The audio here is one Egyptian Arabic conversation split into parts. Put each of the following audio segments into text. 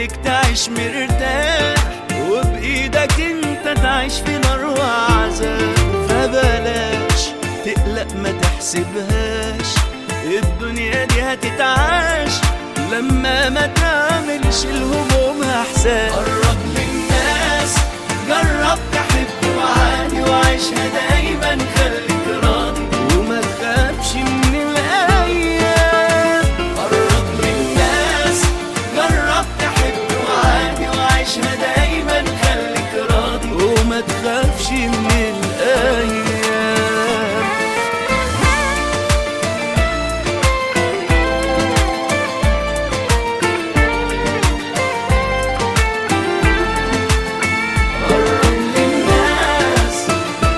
بايديك تعيش مرتاح وبايدك انت تعيش في نار وعذاب فبلاش تقلق ما تحسبهاش الدنيا دي هتتعاش لما ما تعملش الهموم حساب قرب للناس جرب تحب وعادي وعيشها دايما خليك راضي وما تخافش من الايام قرب للناس جرب تحب وعادي وعيشها دايما خليك راضي وما تخافش من الايام قرب للناس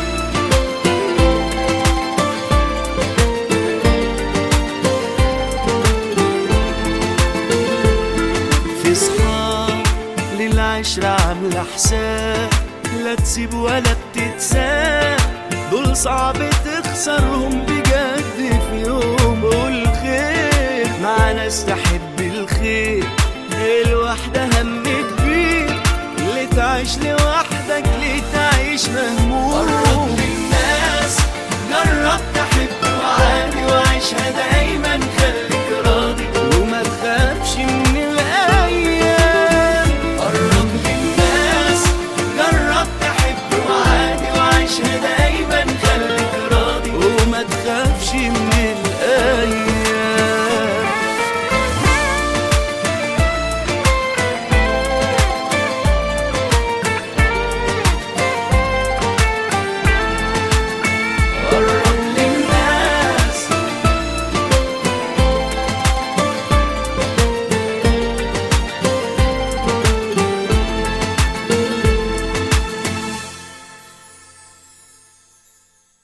في صحاب للعشرة عاملة حساب لا تسيب ولا بتتساب دول صعب تخسرهم بجد في يوم والخير مع ناس تحب الخير الواحدة هم كبير اللي تعيش لوحدها